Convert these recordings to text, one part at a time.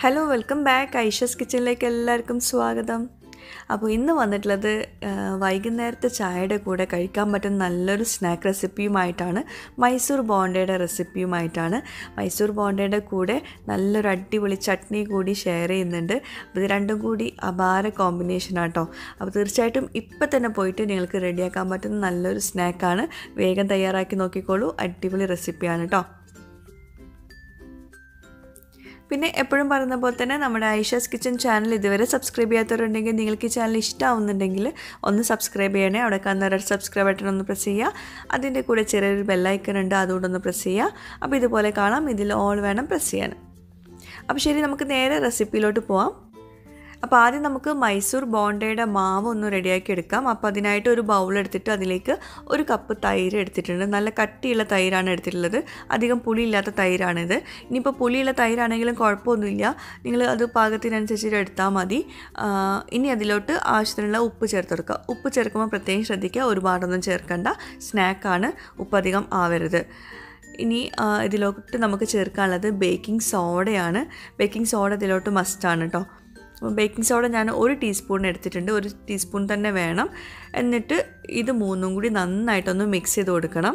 hello welcome back ഐഷസ് കിച്ചണിലേക്ക് എല്ലാവർക്കും സ്വാഗതം അപ്പോൾ ഇന്ന് വന്നിട്ടുള്ളത് ആ, വൈകുന്നേരത്തെ ചായയുടെ കൂടെ കഴിക്കാൻ പറ്റുന്ന നല്ലൊരു സ്നാക്ക് റെസിപ്പിയുമായിട്ടാണ് മൈസൂർ ബോണ്ടയുടെ റെസിപ്പിയുമായിട്ടാണ് മൈസൂർ ബോണ്ടയുടെ കൂടെ നല്ലൊരു അടിപൊളി ചട്നി കൂടി ഷെയർ ചെയ്യുന്നുണ്ട് ഇത് രണ്ടും കൂടി അപാര കോമ്പിനേഷനാണ് കേട്ടോ അപ്പോൾ തീർച്ചയായിട്ടും ഇപ്പം തന്നെ പോയിട്ട് നിങ്ങൾക്ക് റെഡിയാക്കാൻ പറ്റുന്ന നല്ലൊരു സ്നാക്കാണ് വേഗം തയ്യാറാക്കി നോക്കിക്കോളൂ അടിപൊളി റെസിപ്പിയാണ് കേട്ടോ പിന്നെ എപ്പോഴും പറയുന്ന പോലെ തന്നെ നമ്മുടെ ഐഷാസ് കിച്ചൺ ചാനൽ ഇതുവരെ സബ്സ്ക്രൈബ് ചെയ്യാത്തവരുണ്ടെങ്കിൽ നിങ്ങൾക്ക് ഈ ചാനൽ ഇഷ്ടമാവുന്നുണ്ടെങ്കിൽ ഒന്ന് സബ്സ്ക്രൈബ് ചെയ്യണേ അവിടെ കാണുന്ന ഒരു സബ്സ്ക്രൈബ് ബട്ടൺ ഒന്ന് പ്രസ് ചെയ്യുക അതിൻ്റെ കൂടെ ചെറിയൊരു ബെല്ലൈക്കൺ ഉണ്ട് അതുകൊണ്ട് ഒന്ന് പ്രസ് ചെയ്യുക അപ്പോൾ ഇതുപോലെ കാണാം ഇതിൽ ഓൾ വേണം പ്രസ് ചെയ്യാൻ അപ്പോൾ ശരി നമുക്ക് നേരെ റെസിപ്പിയിലോട്ട് പോവാം അപ്പോൾ ആദ്യം നമുക്ക് മൈസൂർ ബോണ്ടയുടെ മാവ് ഒന്ന് റെഡിയാക്കി എടുക്കാം അപ്പോൾ അതിനായിട്ട് ഒരു ബൗൾ എടുത്തിട്ട് അതിലേക്ക് ഒരു കപ്പ് തൈര് എടുത്തിട്ടുണ്ട് നല്ല കട്ടിയുള്ള തൈരാണ് എടുത്തിട്ടുള്ളത് അധികം പുളിയില്ലാത്ത തൈരാണിത് ഇനിയിപ്പോൾ പുളിയുള്ള തൈരാണെങ്കിലും കുഴപ്പമൊന്നുമില്ല നിങ്ങൾ അത് പാകത്തിനനുസരിച്ചിട്ട് എടുത്താൽ മതി ആ, ഇനി അതിലോട്ട് ആവശ്യത്തിനുള്ള ഉപ്പ് ചേർത്ത് കൊടുക്കുക ഉപ്പ് ചേർക്കുമ്പോൾ പ്രത്യേകം ശ്രദ്ധിക്കുക ഒരുപാടൊന്നും ചേർക്കണ്ട സ്നാക്കാണ് ഉപ്പ് അധികം ആവരുത് ഇനി ആ, ഇതിലോട്ട് നമുക്ക് ചേർക്കാനുള്ളത് ബേക്കിംഗ് സോഡയാണ് ബേക്കിംഗ് സോഡ ഇതിലോട്ട് മസ്റ്റാണ് കേട്ടോ അപ്പോൾ ബേക്കിംഗ് സോഡ ഞാൻ ഒരു ടീസ്പൂൺ എടുത്തിട്ടുണ്ട് ഒരു ടീസ്പൂൺ തന്നെ വേണം എന്നിട്ട് ഇത് മൂന്നും കൂടി നന്നായിട്ടൊന്ന് മിക്സ് ചെയ്ത് കൊടുക്കണം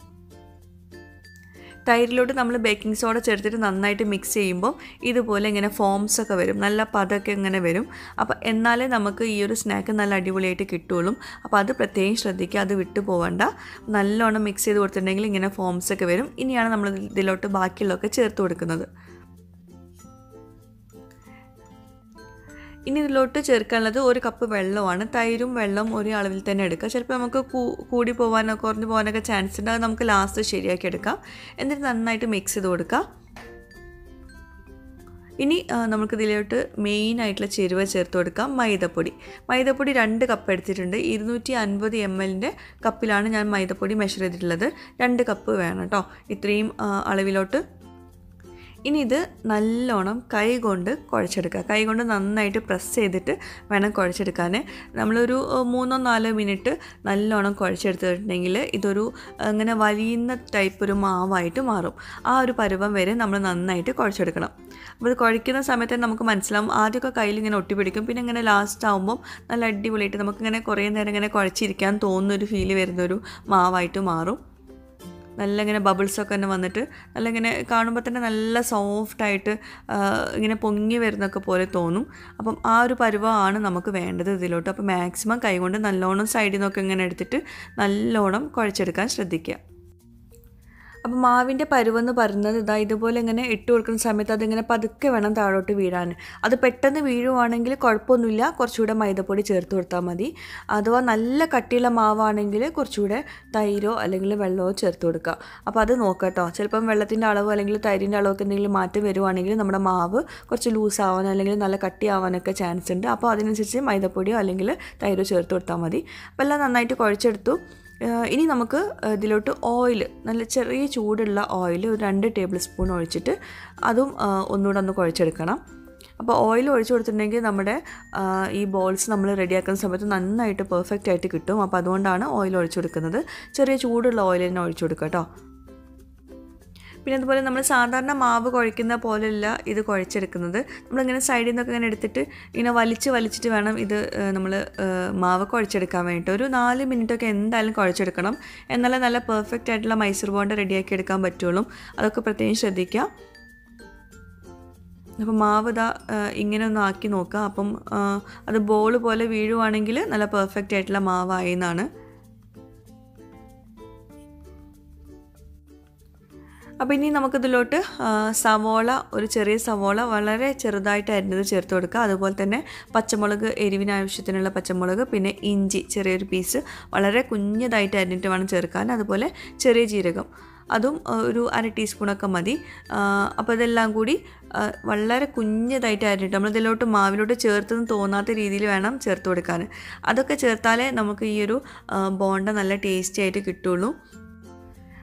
തൈരിലോട്ട് നമ്മൾ ബേക്കിംഗ് സോഡ ചേർത്തിട്ട് നന്നായിട്ട് മിക്സ് ചെയ്യുമ്പോൾ ഇതുപോലെ ഇങ്ങനെ ഫോംസ് ഒക്കെ വരും നല്ല പതൊക്കെ ഇങ്ങനെ വരും അപ്പോൾ എന്നാലേ നമുക്ക് ഈ ഒരു സ്നാക്ക് നല്ല അടിപൊളിയായിട്ട് കിട്ടുള്ളൂ അപ്പോൾ അത് പ്രത്യേകം ശ്രദ്ധിക്കുക അത് വിട്ടു പോവണ്ട നല്ലോണം മിക്സ് ചെയ്ത് കൊടുത്തിട്ടുണ്ടെങ്കിൽ ഇങ്ങനെ ഫോംസ് ഒക്കെ വരും ഇനിയാണ് നമ്മൾ ഇതിലോട്ട് ബാക്കിയുള്ളതൊക്കെ ചേർത്ത് കൊടുക്കുന്നത് ഇനി ഇതിലോട്ട് ചേർക്കാനുള്ളത് ഒരു കപ്പ് വെള്ളമാണ് തൈരും വെള്ളം ഒരു അളവിൽ തന്നെ എടുക്കുക ചിലപ്പോൾ നമുക്ക് കൂ- കൂടി പോകാനോ കുറഞ്ഞു പോകാനൊക്കെ ചാൻസ് ഉണ്ട് അത് നമുക്ക് ലാസ്റ്റ് ശരിയാക്കി എടുക്കാം എന്നിട്ട് നന്നായിട്ട് മിക്സ് ചെയ്ത് കൊടുക്കാം ഇനി ആ, നമുക്ക് ഇതിലോട്ട് മെയിൻ ആയിട്ടുള്ള ചേരുവ ചേർത്ത് കൊടുക്കാം മൈദപ്പൊടി മൈദപ്പൊടി രണ്ട് കപ്പ് എടുത്തിട്ടുണ്ട് ഇരുന്നൂറ്റി അൻപത് എം എല്ലിൻ്റെ കപ്പിലാണ് ഞാൻ മൈദപ്പൊടി മെഷർ ചെയ്തിട്ടുള്ളത് രണ്ട് കപ്പ് വേണം കേട്ടോ ഇത്രയും ആ, അളവിലോട്ട് ഇനി ഇത് നല്ലോണം കൈ കൊണ്ട് കുഴച്ചെടുക്കുക കൈ കൊണ്ട് നന്നായിട്ട് പ്രസ് ചെയ്തിട്ട് വേണം കുഴച്ചെടുക്കാൻ നമ്മളൊരു ഏഹ്, മൂന്നോ നാലോ മിനിറ്റ് നല്ലോണം കുഴച്ചെടുത്തിട്ടുണ്ടെങ്കിൽ ഇതൊരു അങ്ങനെ വലിയുന്ന ടൈപ്പ് ഒരു മാവായിട്ട് മാറും ആ ഒരു പരുവം വരെ നമ്മൾ നന്നായിട്ട് കുഴച്ചെടുക്കണം അപ്പോൾ ഇത് കുഴയ്ക്കുന്ന സമയത്ത് നമുക്ക് മനസ്സിലാവും ആദ്യമൊക്കെ കയ്യിൽ ഇങ്ങനെ ഒട്ടിപ്പിടിക്കും പിന്നെ ഇങ്ങനെ ലാസ്റ്റ് ആകുമ്പം നല്ല അടിപൊളിയായിട്ട് നമുക്കിങ്ങനെ കുറേ നേരം ഇങ്ങനെ കുഴച്ചിരിക്കാൻ തോന്നുന്ന ഒരു ഫീല് വരുന്നൊരു മാവായിട്ട് മാറും നല്ല ഇങ്ങനെ ബബിൾസൊക്കെ തന്നെ വന്നിട്ട് നല്ല ഇങ്ങനെ കാണുമ്പോൾ തന്നെ നല്ല സോഫ്റ്റായിട്ട് ഇങ്ങനെ പൊങ്ങി വരുന്നൊക്കെ പോലെ തോന്നും അപ്പം ആ ഒരു പരുവമാണ് നമുക്ക് വേണ്ടത് ഇതിലോട്ട് അപ്പോൾ മാക്സിമം കൈകൊണ്ട് നല്ലോണം സൈഡിൽ നിന്നൊക്കെ ഇങ്ങനെ എടുത്തിട്ട് നല്ലോണം കുഴച്ചെടുക്കാൻ ശ്രദ്ധിക്കുക അപ്പോൾ മാവിൻ്റെ പരുവെന്ന് പറയുന്നത് ഇതാ ഇതുപോലെ ഇങ്ങനെ ഇട്ട് കൊടുക്കുന്ന സമയത്ത് അതിങ്ങനെ പതുക്കെ വേണം താഴോട്ട് വീഴാൻ അത് പെട്ടെന്ന് വീഴുവാണെങ്കിൽ കുഴപ്പമൊന്നുമില്ല കുറച്ചുകൂടെ മൈദപ്പൊടി ചേർത്ത് കൊടുത്താൽ മതി അഥവാ നല്ല കട്ടിയുള്ള മാവാണെങ്കിൽ കുറച്ചുകൂടെ തൈരോ അല്ലെങ്കിൽ വെള്ളമോ ചേർത്ത് കൊടുക്കുക അപ്പോൾ അത് നോക്കട്ടോ ചിലപ്പം വെള്ളത്തിൻ്റെ അളവ് അല്ലെങ്കിൽ തൈരിൻ്റെ അളവൊക്കെ എന്തെങ്കിലും മാറ്റം വരുവാണെങ്കിൽ നമ്മുടെ മാവ് കുറച്ച് ലൂസ് ആവാൻ അല്ലെങ്കിൽ നല്ല കട്ടി ആവാനൊക്കെ ചാൻസ് ഉണ്ട് അപ്പോൾ അതിനനുസരിച്ച് മൈദപ്പൊടിയോ അല്ലെങ്കിൽ തൈരോ ചേർത്ത് കൊടുത്താൽ മതി അപ്പോൾ എല്ലാം നന്നായിട്ട് കുഴച്ചെടുത്തു ഏഹ് ഇനി നമുക്ക് ഇതിലോട്ട് ഓയിൽ നല്ല ചെറിയ ചൂടുള്ള ഓയിൽ ഒരു രണ്ട് ടേബിൾ സ്പൂൺ ഒഴിച്ചിട്ട് അതും ഏഹ് ഒന്നുകൂടെ ഒന്ന് കുഴച്ചെടുക്കണം അപ്പോൾ ഓയിൽ ഒഴിച്ചു കൊടുത്തിട്ടുണ്ടെങ്കിൽ നമ്മുടെ ആഹ് ഈ ബോൾസ് നമ്മൾ റെഡിയാക്കുന്ന സമയത്ത് നന്നായിട്ട് പെർഫെക്റ്റ് ആയിട്ട് കിട്ടും അപ്പോൾ അതുകൊണ്ടാണ് ഓയിൽ ഒഴിച്ചു കൊടുക്കുന്നത് ചെറിയ ചൂടുള്ള ഓയിൽ തന്നെ ഒഴിച്ചു കൊടുക്കുക കേട്ടോ പിന്നെ അതുപോലെ നമ്മൾ സാധാരണ മാവ് കുഴക്കുന്ന പോലെയല്ല ഇത് കുഴച്ചെടുക്കുന്നത് നമ്മളിങ്ങനെ സൈഡിൽ നിന്നൊക്കെ ഇങ്ങനെ എടുത്തിട്ട് ഇങ്ങനെ വലിച്ച് വലിച്ചിട്ട് വേണം ഇത് നമ്മൾ മാവ് കുഴച്ചെടുക്കാൻ വേണ്ടിയിട്ട് ഒരു നാല് മിനിറ്റൊക്കെ എന്തായാലും കുഴച്ചെടുക്കണം എന്നാലേ നല്ല പെർഫെക്റ്റ് ആയിട്ടുള്ള മൈസൂർ ബോണ്ട് റെഡിയാക്കി എടുക്കാൻ പറ്റുള്ളൂ അതൊക്കെ പ്രത്യേകം ശ്രദ്ധിക്കുക അപ്പോൾ മാവ് ഇതാ ആ, ഇങ്ങനെ ഒന്ന് ആക്കി നോക്കുക അപ്പം ആ, അത് ബോൾ പോലെ വീഴുവാണെങ്കിൽ നല്ല പെർഫെക്റ്റ് ആയിട്ടുള്ള മാവായി എന്നാണ് അപ്പോൾ ഇനി നമുക്കിതിലോട്ട് ആ, സവോള ഒരു ചെറിയ സവോള വളരെ ചെറുതായിട്ട് അരിഞ്ഞത് ചേർത്ത് കൊടുക്കുക അതുപോലെ തന്നെ പച്ചമുളക് എരിവിന് ആവശ്യത്തിനുള്ള പച്ചമുളക് പിന്നെ ഇഞ്ചി ചെറിയൊരു പീസ് വളരെ കുഞ്ഞതായിട്ട് അരിഞ്ഞിട്ട് വേണം ചേർക്കാൻ അതുപോലെ ചെറിയ ജീരകം അതും ആ, ഒരു അര ടീസ്പൂണൊക്കെ മതി ആ, അപ്പോൾ ഇതെല്ലാം കൂടി ആ, വളരെ കുഞ്ഞതായിട്ട് അരിഞ്ഞിട്ട് നമ്മൾ ഇതിലോട്ട് മാവിലോട്ട് ചേർത്തെന്ന് തോന്നാത്ത രീതിയിൽ വേണം ചേർത്ത് കൊടുക്കാൻ അതൊക്കെ ചേർത്താലേ നമുക്ക് ഈ ഒരു ആ, ബോണ്ട നല്ല ടേസ്റ്റി ആയിട്ട് കിട്ടുള്ളൂ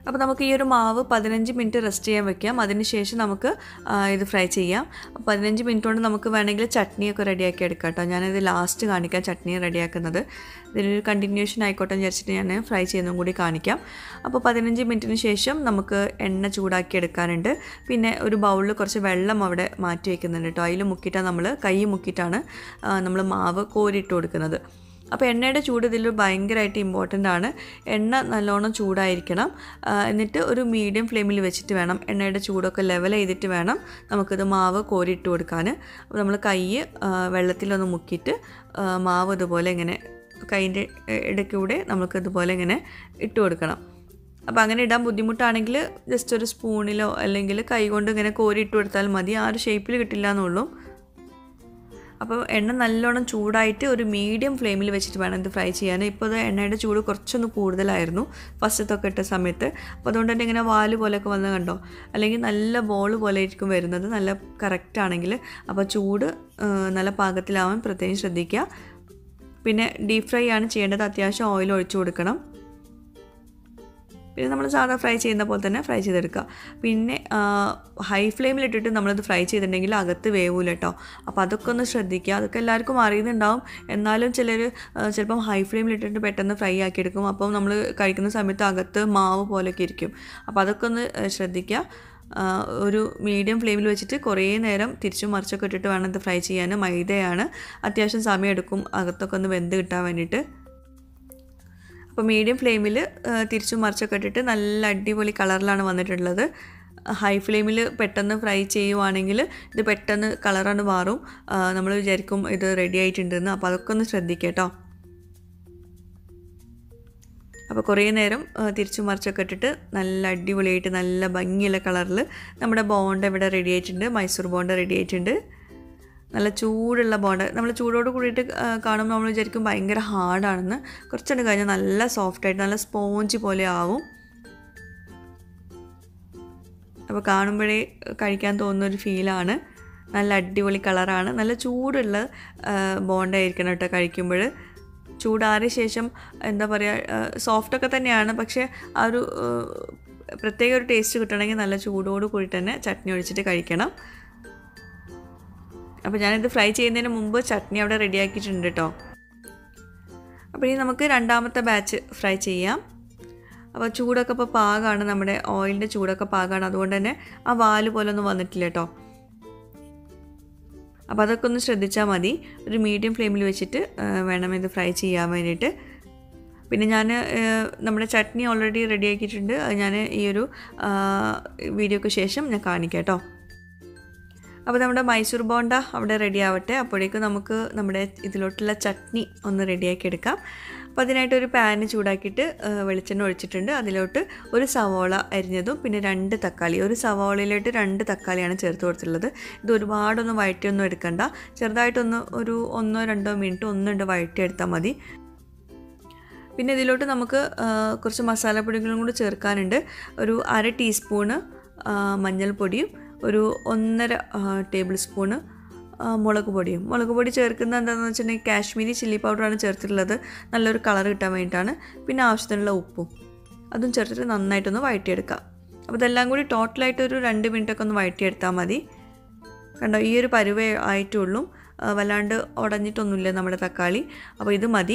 അപ്പോൾ നമുക്ക് ഈ ഒരു മാവ് പതിനഞ്ച് മിനിറ്റ് റെസ്റ്റ് ചെയ്യാൻ വെക്കാം അതിനുശേഷം നമുക്ക് ആ, ഇത് ഫ്രൈ ചെയ്യാം പതിനഞ്ച് മിനിറ്റ് കൊണ്ട് നമുക്ക് വേണമെങ്കിൽ ചട്നിയൊക്കെ റെഡിയാക്കി എടുക്കാം കേട്ടോ ഞാനിത് ലാസ്റ്റ് കാണിക്കാം ചട്നി റെഡിയാക്കുന്നത് ഇതിനൊരു കണ്ടിന്യൂഷൻ ആയിക്കോട്ടെ എന്ന് വിചാരിച്ചിട്ട് ഞാൻ ഫ്രൈ ചെയ്യുന്നതും കൂടി കാണിക്കാം അപ്പോൾ പതിനഞ്ച് മിനിറ്റിന് ശേഷം നമുക്ക് എണ്ണ ചൂടാക്കി എടുക്കാനുണ്ട് പിന്നെ ഒരു ബൗളിൽ കുറച്ച് വെള്ളം അവിടെ മാറ്റി വയ്ക്കുന്നുണ്ട് കേട്ടോ അതിൽ മുക്കിയിട്ടാണ് നമ്മൾ കൈ മുക്കിയിട്ടാണ് നമ്മൾ മാവ് കോരിയിട്ട് കൊടുക്കുന്നത് അപ്പോൾ എണ്ണയുടെ ചൂട് ഇതിൽ ഭയങ്കരമായിട്ട് ഇമ്പോർട്ടൻ്റ് ആണ് എണ്ണ നല്ലോണം ചൂടായിരിക്കണം ആ, എന്നിട്ട് ഒരു മീഡിയം ഫ്ലെയിമിൽ വെച്ചിട്ട് വേണം എണ്ണയുടെ ചൂടൊക്കെ ലെവൽ ചെയ്തിട്ട് വേണം നമുക്കിത് മാവ് കോരിയിട്ട് കൊടുക്കാൻ അപ്പോൾ നമ്മൾ കൈ ആ, വെള്ളത്തിലൊന്ന് മുക്കിയിട്ട് ആ, മാവ് ഇതുപോലെ ഇങ്ങനെ കൈൻ്റെ ഇടയ്ക്കൂടെ നമുക്ക് ഇതുപോലെ ഇങ്ങനെ ഇട്ട് കൊടുക്കണം അപ്പോൾ അങ്ങനെ ഇടാൻ ബുദ്ധിമുട്ടാണെങ്കിൽ ജസ്റ്റ് ഒരു സ്പൂണിലോ അല്ലെങ്കിൽ കൈ കൊണ്ട് ഇങ്ങനെ കോരി ഇട്ട് കൊടുത്താൽ മതി ആ ഒരു ഷേപ്പിൽ കിട്ടില്ല എന്നുള്ളൂ അപ്പോൾ എണ്ണ നല്ലോണം ചൂടായിട്ട് ഒരു മീഡിയം ഫ്ലെയിമിൽ വെച്ചിട്ട് വേണം ഇത് ഫ്രൈ ചെയ്യാൻ ഇപ്പോൾ ഇത് എണ്ണയുടെ ചൂട് കുറച്ചൊന്ന് കൂടുതലായിരുന്നു ഫസ്റ്റത്തൊക്കെ ഇട്ട സമയത്ത് അപ്പോൾ അതുകൊണ്ട് തന്നെ ഇങ്ങനെ വാല് പോലെയൊക്കെ വന്ന് കണ്ടോ അല്ലെങ്കിൽ നല്ല ബോൾ പോലെ ആയിരിക്കും വരുന്നത് നല്ല കറക്റ്റ് ആണെങ്കിൽ അപ്പോൾ ചൂട് ആ, നല്ല പാകത്തിലാവാൻ പ്രത്യേകം ശ്രദ്ധിക്കുക പിന്നെ ഡീപ് ഫ്രൈ ആണ് ചെയ്യേണ്ടത് അത്യാവശ്യം ഓയിൽ ഒഴിച്ചു കൊടുക്കണം പിന്നെ നമ്മൾ സാധാ ഫ്രൈ ചെയ്യുന്ന പോലെ തന്നെ ഫ്രൈ ചെയ്തെടുക്കുക പിന്നെ ഹൈ ഫ്ലെയിമിലിട്ടിട്ട് നമ്മളിത് ഫ്രൈ ചെയ്തിട്ടുണ്ടെങ്കിൽ അകത്ത് വേവൂല കേട്ടോ അപ്പോൾ അതൊക്കെ ഒന്ന് ശ്രദ്ധിക്കുക അതൊക്കെ എല്ലാവർക്കും അറിയുന്നുണ്ടാവും എന്നാലും ചിലർ ചിലപ്പം ഹൈ ഫ്ലെയിമിലിട്ടിട്ട് പെട്ടെന്ന് ഫ്രൈ ആക്കി എടുക്കും അപ്പം നമ്മൾ കഴിക്കുന്ന സമയത്ത് അകത്ത് മാവ് പോലെയൊക്കെ ഇരിക്കും അപ്പോൾ അതൊക്കെ ഒന്ന് ഏഹ്, ശ്രദ്ധിക്കുക ആ, ഒരു മീഡിയം ഫ്ലെയിമിൽ വെച്ചിട്ട് കുറേ നേരം തിരിച്ചും മറിച്ചൊക്കെ ഇട്ടിട്ട് വേണം ഇത് ഫ്രൈ ചെയ്യാൻ മൈദയാണ് അത്യാവശ്യം സമയം എടുക്കും അകത്തൊക്കെ ഒന്ന് വെന്ത് കിട്ടാൻ വേണ്ടിയിട്ട് അപ്പോൾ മീഡിയം ഫ്ലെയിമിൽ തിരിച്ചും മറിച്ചൊക്കെ ഇട്ടിട്ട് നല്ല അടിപൊളി കളറിലാണ് വന്നിട്ടുള്ളത് ഹൈ ഫ്ലെയിമിൽ പെട്ടെന്ന് ഫ്രൈ ചെയ്യുവാണെങ്കിൽ ഇത് പെട്ടെന്ന് കളറാണ് മാറും നമ്മൾ വിചാരിക്കും ഇത് റെഡി ആയിട്ടുണ്ടെന്ന് അപ്പോൾ അതൊക്കെ ഒന്ന് ശ്രദ്ധിക്കുക കേട്ടോ അപ്പോൾ കുറേ നേരം ആ, തിരിച്ചും മറിച്ചൊക്കെ ഇട്ടിട്ട് നല്ല അടിപൊളിയായിട്ട് നല്ല ഭംഗിയുള്ള കളറിൽ നമ്മുടെ ബോണ്ട ഇവിടെ റെഡി ആയിട്ടുണ്ട് മൈസൂർ ബോണ്ട റെഡി ആയിട്ടുണ്ട് നല്ല ചൂടുള്ള ബോണ്ട നമ്മൾ ചൂടോട് കൂടിയിട്ട് ആ, കാണുമ്പോൾ നമ്മൾ വിചാരിക്കും ഭയങ്കര ഹാർഡാണെന്ന് കുറച്ചുകൊണ്ട് കഴിഞ്ഞാൽ നല്ല സോഫ്റ്റായിട്ട് നല്ല സ്പോഞ്ച് പോലെ ആവും അപ്പോൾ കാണുമ്പോഴേ കഴിക്കാൻ തോന്നുന്ന ഒരു ഫീലാണ് നല്ല അടിപൊളി കളറാണ് നല്ല ചൂടുള്ള ബോണ്ടായിരിക്കണം കേട്ടോ കഴിക്കുമ്പോൾ ചൂടാറിയ ശേഷം എന്താ പറയുക സോഫ്റ്റൊക്കെ തന്നെയാണ് പക്ഷേ ആ ഒരു ആ, പ്രത്യേക ഒരു ടേസ്റ്റ് കിട്ടണമെങ്കിൽ നല്ല ചൂടോട് കൂടി തന്നെ ചട്നി ഒഴിച്ചിട്ട് കഴിക്കണം അപ്പോൾ ഞാനിത് ഫ്രൈ ചെയ്യുന്നതിന് മുമ്പ് ചട്നി അവിടെ റെഡിയാക്കിയിട്ടുണ്ട് കേട്ടോ അപ്പോൾ ഇനി നമുക്ക് രണ്ടാമത്തെ ബാച്ച് ഫ്രൈ ചെയ്യാം അപ്പോൾ ചൂടൊക്കെ ഇപ്പോൾ പാകമാണ് നമ്മുടെ ഓയിലിൻ്റെ ചൂടൊക്കെ പാകമാണ് അതുകൊണ്ട് തന്നെ ആ വാല് പോലെ ഒന്നും വന്നിട്ടില്ല കേട്ടോ അപ്പോൾ അതൊക്കെ ഒന്ന് ശ്രദ്ധിച്ചാൽ മതി ഒരു മീഡിയം ഫ്ലെയിമിൽ വെച്ചിട്ട് ആ, വേണം ഇത് ഫ്രൈ ചെയ്യാൻ വേണ്ടിയിട്ട് പിന്നെ ഞാൻ നമ്മുടെ ചട്നി ഓൾറെഡി റെഡി ആക്കിയിട്ടുണ്ട് അത് ഞാൻ ഈ ഒരു ആ, വീഡിയോക്ക് ശേഷം ഞാൻ കാണിക്കാം കേട്ടോ അപ്പോൾ നമ്മുടെ മൈസൂർ ബോണ്ട അവിടെ റെഡി ആവട്ടെ അപ്പോഴേക്കും നമുക്ക് നമ്മുടെ ഇതിലോട്ടുള്ള ചട്നി ഒന്ന് റെഡിയാക്കി എടുക്കാം അപ്പോൾ അതിനായിട്ട് ഒരു പാന് ചൂടാക്കിയിട്ട് ആ, വെളിച്ചെണ്ണ ഒഴിച്ചിട്ടുണ്ട് അതിലോട്ട് ഒരു സവോള അരിഞ്ഞതും പിന്നെ രണ്ട് തക്കാളി ഒരു സവോളയിലോട്ട് രണ്ട് തക്കാളിയാണ് ചേർത്ത് കൊടുത്തിട്ടുള്ളത് ഇത് ഒരുപാടൊന്നും വഴറ്റിയൊന്നും എടുക്കണ്ട ചെറുതായിട്ടൊന്ന് ഒരു ഒന്നോ രണ്ടോ മിനിറ്റ് ഒന്നുണ്ട് വഴറ്റിയെടുത്താൽ മതി പിന്നെ ഇതിലോട്ട് നമുക്ക് ആ, കുറച്ച് മസാലപ്പൊടികളും കൂടി ചേർക്കാനുണ്ട് ഒരു അര ടീസ്പൂണ് ആ, മഞ്ഞൾപ്പൊടിയും ഒരു ഒന്നര ആ, ടേബിൾ സ്പൂണ് ആ, മുളക് പൊടിയും മുളക് പൊടി ചേർക്കുന്നത് എന്താണെന്ന് വെച്ചിട്ടുണ്ടെങ്കിൽ കാശ്മീരി ചില്ലി പൗഡറാണ് ചേർത്തിട്ടുള്ളത് നല്ലൊരു കളർ കിട്ടാൻ വേണ്ടിയിട്ടാണ് പിന്നെ ആവശ്യത്തിനുള്ള ഉപ്പും അതും ചേർത്തിട്ട് നന്നായിട്ടൊന്ന് വഴറ്റിയെടുക്കാം അപ്പോൾ ഇതെല്ലാം കൂടി ടോട്ടലായിട്ട് ഒരു രണ്ട് മിനിറ്റൊക്കെ ഒന്ന് വഴറ്റിയെടുത്താൽ മതി കണ്ടോ ഈ ഒരു പരുവേ ആയിട്ടുള്ളൂ ആ, വല്ലാണ്ട് ഉടഞ്ഞിട്ടൊന്നുമില്ല നമ്മുടെ തക്കാളി അപ്പോൾ ഇത് മതി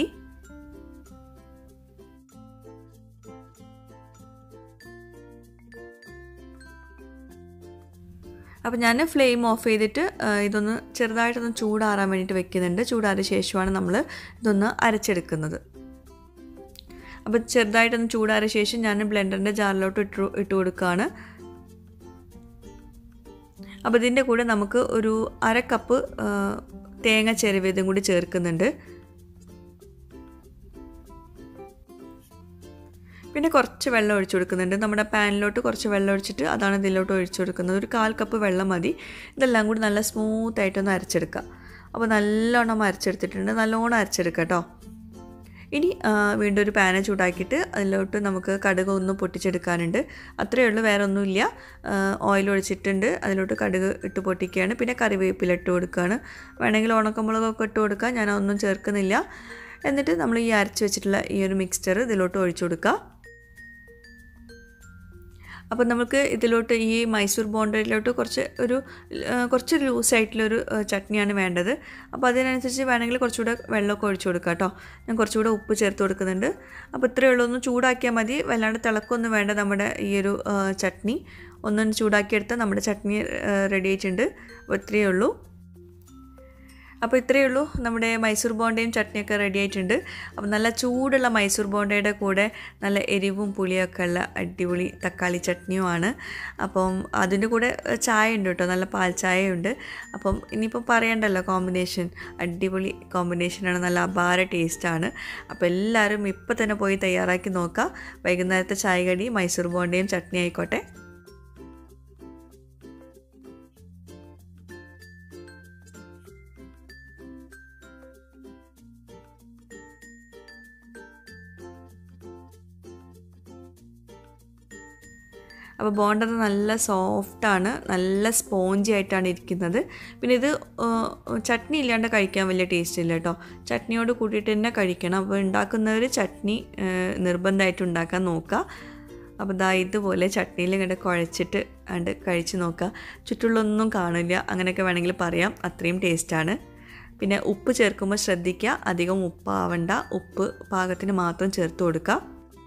അപ്പോൾ ഞാൻ ഫ്ലെയിം ഓഫ് ചെയ്തിട്ട് ആ, ഇതൊന്ന് ചെറുതായിട്ടൊന്ന് ചൂടാറാൻ വേണ്ടിയിട്ട് വെക്കുന്നുണ്ട് ചൂടാറിയ ശേഷമാണ് നമ്മൾ ഇതൊന്ന് അരച്ചെടുക്കുന്നത് അപ്പോൾ ചെറുതായിട്ടൊന്ന് ചൂടാറിയ ശേഷം ഞാൻ ബ്ലെൻഡറിൻ്റെ ജാറിലോട്ട് ഇട്ട് ഇട്ട് കൊടുക്കുകയാണ് അപ്പോൾ ഇതിൻ്റെ കൂടെ നമുക്ക് ഒരു അര കപ്പ് ആ, തേങ്ങ ചെരുവിയതും കൂടി ചേർക്കുന്നുണ്ട് പിന്നെ കുറച്ച് വെള്ളം ഒഴിച്ചു കൊടുക്കുന്നുണ്ട് നമ്മുടെ പാനിലോട്ട് കുറച്ച് വെള്ളം ഒഴിച്ചിട്ട് അതാണ് ഇതിലോട്ട് ഒഴിച്ചു കൊടുക്കുന്നത് ഒരു കാൽ കപ്പ് വെള്ളം മതി ഇതെല്ലാം കൂടി നല്ല സ്മൂത്ത് ആയിട്ടൊന്ന് അരച്ചെടുക്കുക അപ്പോൾ നല്ലോണം അരച്ചെടുത്തിട്ടുണ്ട് നല്ലോണം അരച്ചെടുക്കുക കേട്ടോ ഇനി ആ, വീണ്ടും ഒരു പാന ചൂടാക്കിയിട്ട് അതിലോട്ട് നമുക്ക് കടുക് ഒന്ന് പൊട്ടിച്ചെടുക്കാനുണ്ട് അത്രയേ ഉള്ളൂ വേറെ ഒന്നുമില്ല ഓയിൽ ഒഴിച്ചിട്ടുണ്ട് അതിലോട്ട് കടുക് ഇട്ട് പൊട്ടിക്കുകയാണ് പിന്നെ കറിവേപ്പില ഇട്ട് കൊടുക്കുകയാണ് വേണമെങ്കിൽ ഉണക്കമുളകൊക്കെ ഇട്ട് കൊടുക്കുക ഞാൻ ഒന്നും ചേർക്കുന്നില്ല എന്നിട്ട് നമ്മൾ ഈ അരച്ച് വെച്ചിട്ടുള്ള ഈ ഒരു മിക്സ്ചർ ഇതിലോട്ട് ഒഴിച്ചു കൊടുക്കുക അപ്പോൾ നമുക്ക് ഇതിലോട്ട് ഈ മൈസൂർ ബോണ്ടയിലോട്ട് കുറച്ച് ഒരു ആ, കുറച്ച് ലൂസായിട്ടുള്ളൊരു ആ, ചട്നിയാണ് വേണ്ടത് അപ്പോൾ അതിനനുസരിച്ച് വേണമെങ്കിൽ കുറച്ചുകൂടെ വെള്ളമൊക്കെ ഒഴിച്ചു കൊടുക്കുക കേട്ടോ ഞാൻ കുറച്ചുകൂടെ ഉപ്പ് ചേർത്ത് കൊടുക്കുന്നുണ്ട് അപ്പോൾ ഇത്രയേ ഉള്ളൂ ഒന്ന് ചൂടാക്കിയാൽ മതി വല്ലാണ്ട് തിളക്കൊന്നും വേണ്ട നമ്മുടെ ഈ ഒരു ആ, ചട്നി ഒന്ന് ചൂടാക്കിയെടുത്താൽ നമ്മുടെ ചട്നി റെഡി ആയിട്ടുണ്ട് അപ്പോൾ ഇത്രയേ ഉള്ളൂ അപ്പോൾ ഇത്രയേ ഉള്ളൂ നമ്മുടെ മൈസൂർ ബോണ്ടയും ചട്നിയൊക്കെ റെഡി ആയിട്ടുണ്ട് അപ്പോൾ നല്ല ചൂടുള്ള മൈസൂർ ബോണ്ടയുടെ കൂടെ നല്ല എരിവും പുളിയൊക്കെ ഉള്ള അടിപൊളി തക്കാളി ചട്നിയുമാണ് അപ്പം അതിൻ്റെ കൂടെ ചായ ഉണ്ട് കേട്ടോ നല്ല പാൽ ചായയുണ്ട് അപ്പം ഇനിയിപ്പോൾ പറയണ്ടല്ലോ കോമ്പിനേഷൻ അടിപൊളി കോമ്പിനേഷനാണ് നല്ല അപാര ടേസ്റ്റാണ് അപ്പോൾ എല്ലാവരും ഇപ്പോൾ തന്നെ പോയി തയ്യാറാക്കി നോക്കുക വൈകുന്നേരത്തെ ചായ കടി മൈസൂർ ബോണ്ടയും ചട്നി ആയിക്കോട്ടെ അപ്പോൾ ബോണ്ടത് നല്ല സോഫ്റ്റാണ് നല്ല സ്പോഞ്ചി ആയിട്ടാണ് ഇരിക്കുന്നത് പിന്നെ ഇത് ആ, ചട്നി ഇല്ലാണ്ട് കഴിക്കാൻ വലിയ ടേസ്റ്റ് ഇല്ല കേട്ടോ ചട്നിയോട് കൂട്ടിയിട്ട് തന്നെ കഴിക്കണം അപ്പോൾ ഉണ്ടാക്കുന്നവർ ചട്നി ആ, നിർബന്ധമായിട്ട് ഉണ്ടാക്കാൻ നോക്കുക അപ്പോൾ ദാ ഇതുപോലെ ചട്നിയിൽ ഇങ്ങോട്ട് കുഴച്ചിട്ട് കണ്ട് കഴിച്ച് നോക്കുക ചുറ്റുള്ളൊന്നും കാണില്ല അങ്ങനെയൊക്കെ വേണമെങ്കിൽ പറയാം അത്രയും ടേസ്റ്റാണ് പിന്നെ ഉപ്പ് ചേർക്കുമ്പോൾ ശ്രദ്ധിക്കുക അധികം ഉപ്പാവണ്ട ഉപ്പ് പാകത്തിന് മാത്രം ചേർത്ത് കൊടുക്കുക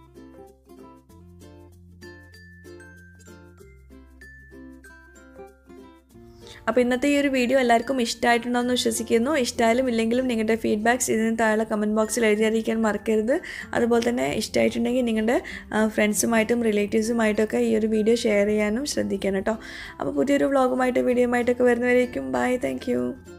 അപ്പോൾ ഇന്നത്തെ ഈ ഒരു വീഡിയോ എല്ലാവർക്കും ഇഷ്ടമായിട്ടുണ്ടെന്ന് വിശ്വസിക്കുന്നു ഇഷ്ടമായാലും ഇല്ലെങ്കിലും നിങ്ങളുടെ ഫീഡ്ബാക്ക്സ് ഇതിന് താഴെ കമൻറ്റ് ബോക്സിൽ എഴുതി അറിയിക്കാൻ മറക്കരുത് അതുപോലെ തന്നെ ഇഷ്ടമായിട്ടുണ്ടെങ്കിൽ നിങ്ങളുടെ ഫ്രണ്ട്സുമായിട്ടും റിലേറ്റീവ്സുമായിട്ടൊക്കെ ഈ ഒരു വീഡിയോ ഷെയർ ചെയ്യാനും ശ്രദ്ധിക്കണം കേട്ടോ അപ്പോൾ പുതിയൊരു വ്ളോഗുമായിട്ട് വീഡിയോയുമായിട്ടൊക്കെ വരുന്നവരേക്കും ബൈ താങ്ക്